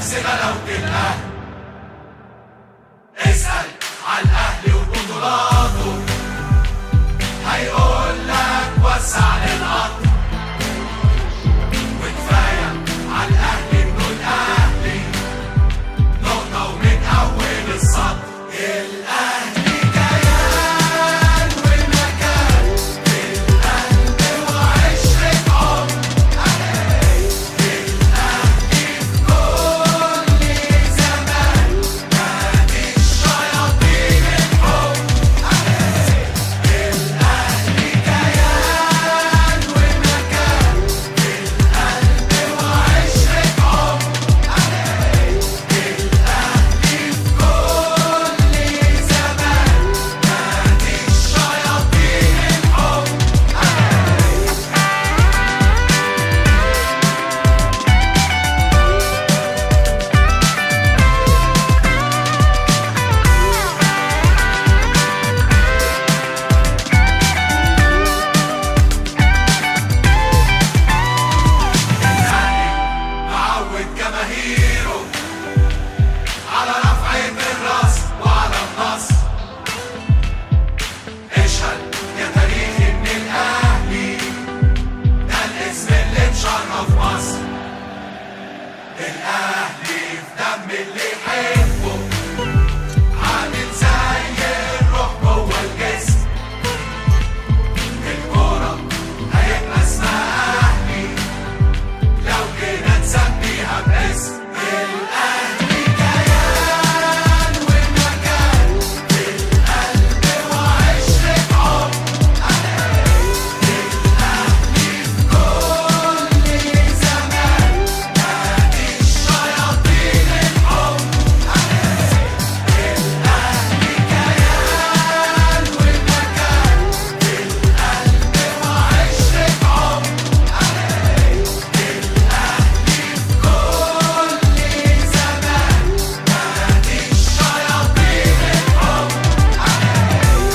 نفس غلاوة الأهل اسأل على الأهلي وبطولاته هيقول لك وسع للقطر وكفاية على الأهلي إنه الأهلي نقطة ومن أول السطر الأهلي كيان والمكان في القلب وعشرة عمر الأهلي في كل زمان نادي الشياطين الحب الأهلي كيان والمكان في القلب وعشرة عمر الأهلي في كل زمان نادي الشياطين الحب معود جماهيره على رفع الراس وعلى النصر اشهد يا تاريخ ان الاهلي ده الاسم اللي مشرف مصر الاهلي في دم اللي يحبه عامل زي الروح جوه الجسم الكورة هيبقى اسمها اهلي لو جينا نسميها باسم الأهلي كيان والمكان في القلب وعشرة عمر الأهلي في كل زمان نادي الشياطين الحب الأهلي كيان والمكان في القلب وعشرة عمر الأهلي كل زمان نادي الشياطين الحب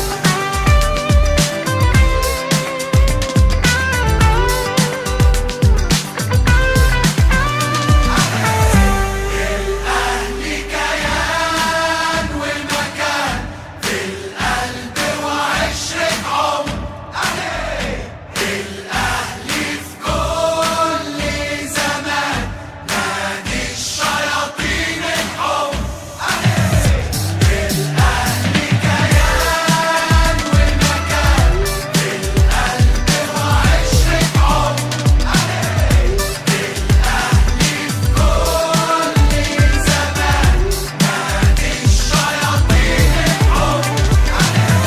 الأهلي كيان والمكان في القلب وعشرة عمر الأهلي في كل زمان نادي الشياطين الحب الأهلي كيان والمكان في القلب وعشرة عمر الأهلي في كل زمان نادي الشياطين الحب